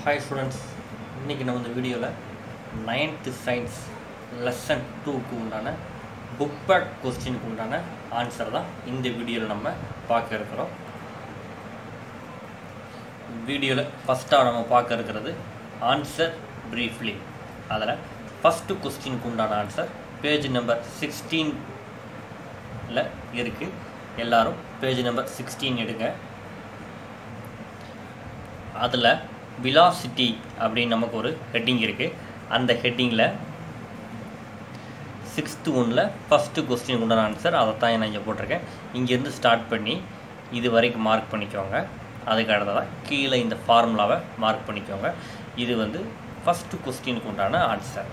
hi students இன்றைக்கி நம்ம இந்த வீடியோவில் நைன்த்து சயின்ஸ் லெசன் டூக்கு உண்டான புக் பேக் கொஸ்டினுக்கு உண்டான ஆன்சர் தான் இந்த வீடியோவில் நம்ம பார்க்க இருக்கிறோம் வீடியோவில் ஃபஸ்ட்டாக நம்ம பார்க்க இருக்கிறது ஆன்சர் ப்ரீஃப்லி அதில் ஃபஸ்ட்டு கொஸ்டினுக்கு உண்டான ஆன்சர் பேஜ் நம்பர் சிக்ஸ்டீனில் இருக்குது எல்லாரும் பேஜ் நம்பர் சிக்ஸ்டீன் எடுங்க அதில் விலாசிட்டி அப்படின்னு நமக்கு ஒரு ஹெட்டிங் இருக்குது அந்த ஹெட்டிங்கில் சிக்ஸ்த்து ஒன்றில் ஃபஸ்ட்டு கொஸ்டின் உண்டான ஆன்சர் அதை தான் நான் இங்கே போட்டிருக்கேன் இங்கேருந்து ஸ்டார்ட் பண்ணி இது வரைக்கும் மார்க் பண்ணிக்கோங்க அதுக்கு அடுத்ததாக கீழே இந்த ஃபார்முலாவை மார்க் பண்ணிக்கோங்க இது வந்து ஃபஸ்ட்டு கொஸ்டினுக்கு உண்டான ஆன்சர்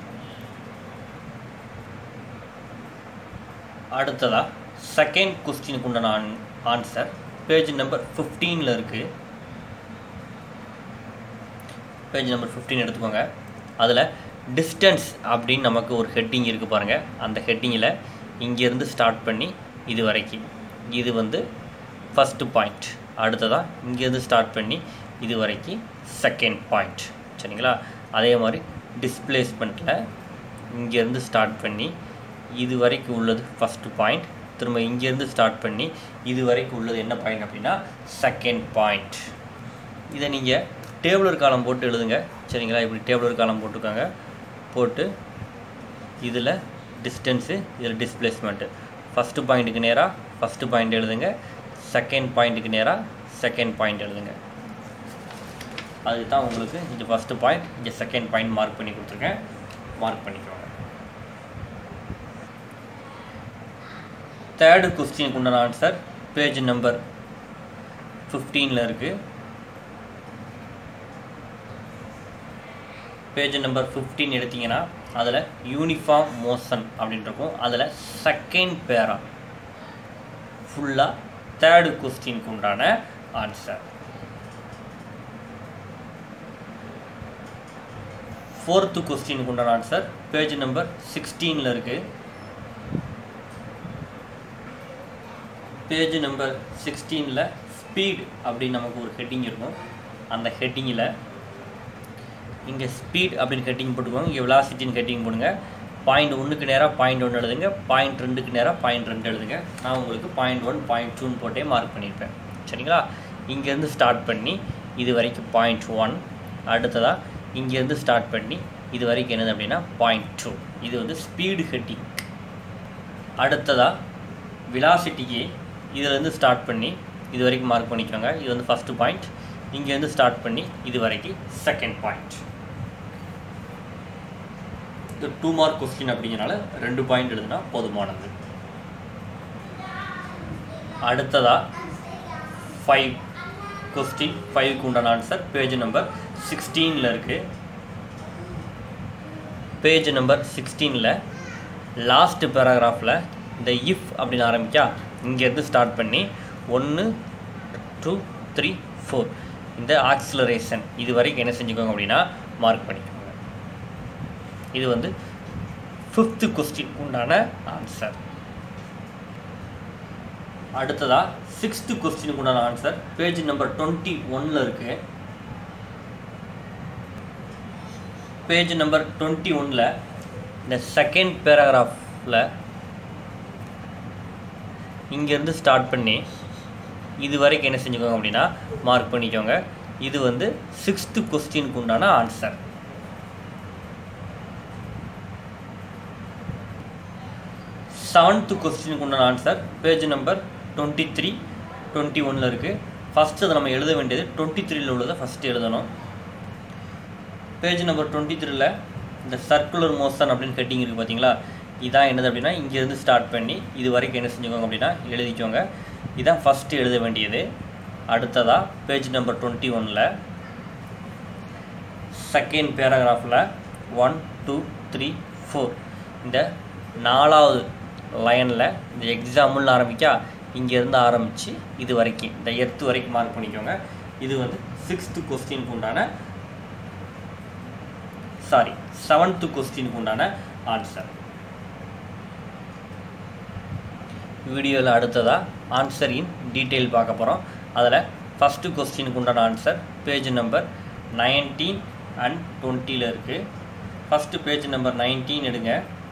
அடுத்ததாக செகண்ட் கொஸ்டினுக்கு உண்டான ஆன் ஆன்சர் பேஜ் நம்பர் ஃபிஃப்டீனில் இருக்குது பேஜ் நம்பர் ஃபிஃப்டீன் எடுத்துக்கோங்க அதில் டிஸ்டன்ஸ் அப்படின்னு நமக்கு ஒரு ஹெட்டிங் இருக்குது பாருங்கள் அந்த ஹெட்டிங்கில் இங்கேருந்து ஸ்டார்ட் பண்ணி இது வரைக்கும் இது வந்து ஃபஸ்ட்டு பாயிண்ட் அடுத்ததாக இங்கேருந்து ஸ்டார்ட் பண்ணி இது வரைக்கும் செகண்ட் பாயிண்ட் சரிங்களா அதே மாதிரி டிஸ்பிளேஸ்மெண்ட்டில் இங்கேருந்து ஸ்டார்ட் பண்ணி இது வரைக்கும் உள்ளது ஃபஸ்ட்டு பாயிண்ட் திரும்ப இங்கேருந்து ஸ்டார்ட் பண்ணி இது வரைக்கும் உள்ளது என்ன பாயிண்ட் அப்படின்னா செகண்ட் பாயிண்ட் இதை நீங்கள் டேபிளர் காலம் போட்டு எழுதுங்க சரிங்களா இப்படி டேபிளர் காலம் போட்டுக்கோங்க போட்டு இதில் டிஸ்டன்ஸு இதில் டிஸ்பிளேஸ்மெண்ட்டு ஃபஸ்ட்டு பாயிண்ட்டுக்கு நேராக ஃபஸ்ட்டு பாயிண்ட் எழுதுங்க செகண்ட் பாயிண்ட்டுக்கு நேராக செகண்ட் பாயிண்ட் எழுதுங்க அதுதான் உங்களுக்கு இங்கே ஃபஸ்ட்டு பாயிண்ட் இங்கே செகண்ட் பாயிண்ட் மார்க் பண்ணி கொடுத்துருக்கேன் மார்க் பண்ணிக்கோங்க தேர்டு கொஸ்டினுக்கு உண்டான ஆன்சர் பேஜ் நம்பர் ஃபிஃப்டீனில் இருக்குது பேஜ் நம்பர் ஃபிஃப்டீன் எடுத்தீங்கன்னா அதில் யூனிஃபார்ம் மோஷன் அப்படின்னு இருக்கும் அதில் செகண்ட் பேரா ஃபுல்லாக தேர்டு கொஸ்டினுக்கு உண்டான ஆன்சர் ஃபோர்த்து கொஸ்டினுக்கு உண்டான ஆன்சர் பேஜ் நம்பர் சிக்ஸ்டீனில் இருக்குது பேஜ் நம்பர் சிக்ஸ்டீனில் ஸ்பீட் அப்படின்னு நமக்கு ஒரு ஹெட்டிங் இருக்கும் அந்த ஹெட்டிங்கில் இங்கே ஸ்பீட் அப்படின்னு ஹெட்டிங் போட்டுக்கோங்க இங்கே விலாசிட்டின்னு ஹெட்டிங் போடுங்க பாயிண்ட் ஒன்றுக்கு நேராக பாயிண்ட் ஒன்று எழுதுங்க பாயிண்ட் ரெண்டுக்கு நேராக பாயிண்ட் ரெண்டு எழுதுங்க நான் உங்களுக்கு பாயிண்ட் ஒன் பாயிண்ட் டூன்னு போட்டே மார்க் பண்ணியிருப்பேன் சரிங்களா இங்கேருந்து ஸ்டார்ட் பண்ணி இது வரைக்கும் பாயிண்ட் ஒன் அடுத்ததாக இங்கேருந்து ஸ்டார்ட் பண்ணி இது வரைக்கும் என்னது அப்படின்னா பாயிண்ட் டூ இது வந்து ஸ்பீடு ஹெட்டிங் அடுத்ததாக விலாசிட்டிக்கு இதிலேருந்து ஸ்டார்ட் பண்ணி இது வரைக்கும் மார்க் பண்ணிக்கோங்க இது வந்து ஃபஸ்ட்டு பாயிண்ட் இங்கேருந்து ஸ்டார்ட் பண்ணி இது வரைக்கும் செகண்ட் பாயிண்ட் இது டூ மார்க் கொஸ்டின் அப்படிங்கிறனால ரெண்டு பாயிண்ட் எழுதுனா போதுமானது அடுத்ததாக ஃபைவ் கொஸ்டின் ஃபைவ்க்கு உண்டான ஆன்சர் பேஜ் நம்பர் சிக்ஸ்டீனில் இருக்குது பேஜ் நம்பர் சிக்ஸ்டீனில் லாஸ்ட் பேராகிராஃபில் இந்த இஃப் அப்படின்னு ஆரம்பிக்கா இங்கேருந்து ஸ்டார்ட் பண்ணி ஒன்று டூ த்ரீ ஃபோர் இந்த ஆக்சிலரேஷன் இது வரைக்கும் என்ன செஞ்சுக்கோங்க அப்படின்னா மார்க் பண்ணிக்கோங்க இது வந்து ஃபிஃப்த்து கொஸ்டின் உண்டான ஆன்சர் அடுத்ததாக சிக்ஸ்த்து கொஸ்டினுக்கு உண்டான ஆன்சர் பேஜ் நம்பர் டுவெண்ட்டி ஒனில் இருக்குது பேஜ் நம்பர் டுவெண்ட்டி ஒனில் இந்த செகண்ட் பேராகிராஃபில் இங்கேருந்து ஸ்டார்ட் பண்ணி இது வரைக்கும் என்ன செஞ்சுக்கோங்க அப்படின்னா மார்க் பண்ணிக்கோங்க இது வந்து சிக்ஸ்த்து கொஸ்டினுக்கு உண்டான ஆன்சர் செவன்த்து கொஸ்டினுக்கு உண்டான answer page number twenty three twenty ஒனில் இருக்குது ஃபஸ்ட்டு அதை நம்ம எழுத வேண்டியது டுவெண்ட்டி த்ரீயில் உள்ளதை ஃபஸ்ட்டு எழுதணும் பேஜ் நம்பர் டுவெண்ட்டி த்ரீல இந்த சர்க்குலர் மோஷன் அப்படின்னு ஹெட்டிங் இருக்குது பார்த்தீங்களா இதான் என்னது அப்படின்னா இங்கேருந்து ஸ்டார்ட் பண்ணி இது வரைக்கும் என்ன செஞ்சுக்கோங்க அப்படின்னா எழுதிக்கோங்க இதான் ஃபஸ்ட்டு எழுத வேண்டியது அடுத்ததாக பேஜ் நம்பர் டுவெண்ட்டி ஒனில் செகண்ட் பேராகிராஃபில் ஒன் டூ த்ரீ ஃபோர் இந்த நாலாவது லைனில் இந்த எக்ஸாம்பிள்னு ஆரம்பிக்கா இங்கேருந்து ஆரம்பித்து இது வரைக்கும் இந்த எர்த்து வரைக்கும் மார்க் பண்ணிக்கோங்க இது வந்து சிக்ஸ்த்து கொஸ்டினுக்கு உண்டான சாரி செவன்த்து கொஸ்டினுக்கு உண்டான ஆன்சர் வீடியோவில் அடுத்ததாக ஆன்சர் இன் டீட்டெயில் பார்க்க போகிறோம் அதில் ஃபஸ்ட்டு கொஸ்டினுக்கு உண்டான answer page number nineteen and டுவெண்ட்டியில் இருக்குது ஃபஸ்ட்டு பேஜ் நம்பர் நைன்டீன் எடுங்க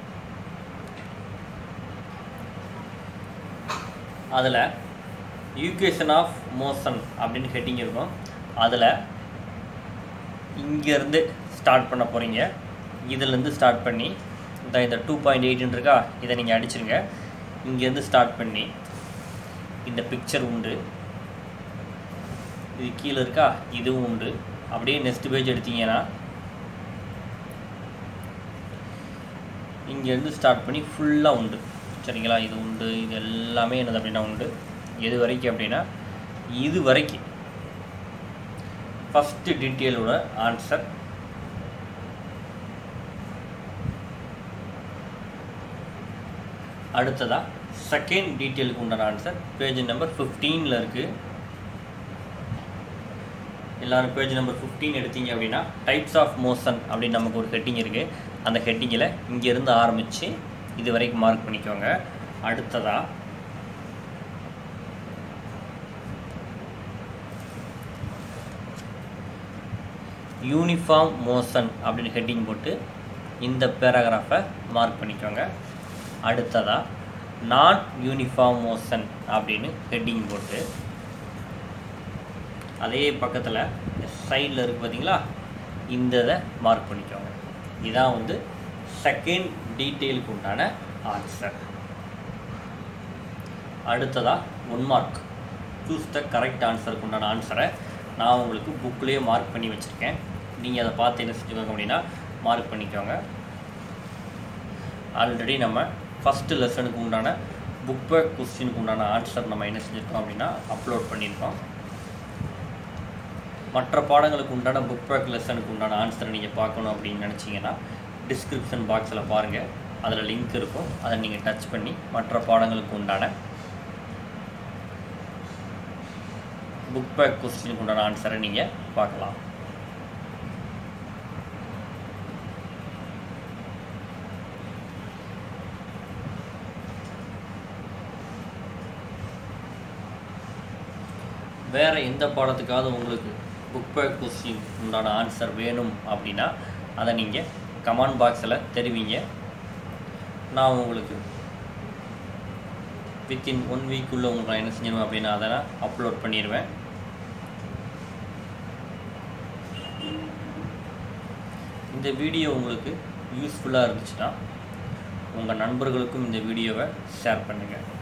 அதில் யூகேஷன் ஆஃப் மோஷன் அப்படின்னு ஹெட்டிங் இருக்கும் அதில் இங்கேருந்து ஸ்டார்ட் பண்ண போகிறீங்க இதுலேருந்து ஸ்டார்ட் பண்ணி இந்த இந்த டூ பாயிண்ட் எயிட்னு இருக்கா இதை நீங்கள் அடிச்சிருங்க இங்கேருந்து ஸ்டார்ட் பண்ணி இந்த பிக்சர் உண்டு இது கீழே இருக்கா இதுவும் உண்டு அப்படியே நெக்ஸ்ட் பேஜ் எடுத்தீங்கன்னா இங்கேருந்து ஸ்டார்ட் பண்ணி ஃபுல்லாக உண்டு சரிங்களா இது உண்டு இது எல்லாமே என்னது அப்படின்னா உண்டு எது வரைக்கும் அப்படின்னா இது வரைக்கும் ஃபஸ்ட்டு டீட்டெயிலோட ஆன்சர் அடுத்ததாக செகண்ட் டீட்டெயிலுக்கு உண்டான ஆன்சர் பேஜ் நம்பர் ஃபிஃப்டீனில் இருக்குது எல்லாரும் பேஜ் நம்பர் ஃபிஃப்டீன் எடுத்தீங்க அப்படின்னா டைப்ஸ் ஆஃப் மோஷன் அப்படின்னு நமக்கு ஒரு ஹெட்டிங் இருக்குது அந்த ஹெட்டிங்கில் இங்கேருந்து ஆரம்பித்து இது வரைக்கும் மார்க் பண்ணிக்கோங்க அடுத்ததாக யூனிஃபார்ம் மோஷன் அப்படின்னு ஹெட்டிங் போட்டு இந்த பேராகிராஃபை மார்க் பண்ணிக்கோங்க அடுத்ததாக நான் யூனிஃபார்ம் மோஷன் அப்படின்னு ஹெட்டிங் போட்டு அதே பக்கத்தில் சைடில் இருக்குது பார்த்தீங்களா இந்த இதை மார்க் பண்ணிக்கோங்க இதான் வந்து செகண்ட் டீட்டெயிலுக்கு உண்டான ஆன்சர் அடுத்ததாக one mark choose the correct ஆன்சருக்கு உண்டான ஆன்சரை நான் உங்களுக்கு புக்லேயே மார்க் பண்ணி வச்சுருக்கேன் நீங்கள் அதை பார்த்து என்ன செஞ்சுக்கோங்க அப்படின்னா மார்க் பண்ணிக்கோங்க ஆல்ரெடி நம்ம ஃபஸ்ட்டு லெசனுக்கு உண்டான புக் பேக் கொஸ்டினுக்கு உண்டான ஆன்சர் நம்ம என்ன செஞ்சுருக்கோம் அப்படின்னா அப்லோட் பண்ணியிருக்கோம் மற்ற பாடங்களுக்கு உண்டான புக் பேக் லெசனுக்கு உண்டான ஆன்சரை நீங்கள் பார்க்கணும் அப்படின்னு நினச்சிங்கன்னா டிஸ்கிரிப்ஷன் பாக்ஸில் பாருங்கள் அதில் லிங்க் இருக்கும் அதை நீங்கள் டச் பண்ணி மற்ற பாடங்களுக்கு உண்டான புக் பேக் கொஸ்டினுக்கு உண்டான ஆன்சரை நீங்கள் பார்க்கலாம் வேறு எந்த பாடத்துக்காவது உங்களுக்கு புக் பேக் கொஸ்டின் உண்டான ஆன்சர் வேணும் அப்படின்னா அதை நீங்கள் கமெண்ட் பாக்ஸில் தெரிவிங்க நான் உங்களுக்கு வித்தின் ஒன் வீக்குள்ளே உங்களுக்கு நான் என்ன செஞ்சிருவேன் அப்படின்னா அதை நான் அப்லோட் பண்ணிடுவேன் இந்த வீடியோ உங்களுக்கு யூஸ்ஃபுல்லாக இருந்துச்சுன்னா உங்கள் நண்பர்களுக்கும் இந்த வீடியோவை ஷேர் பண்ணுங்கள்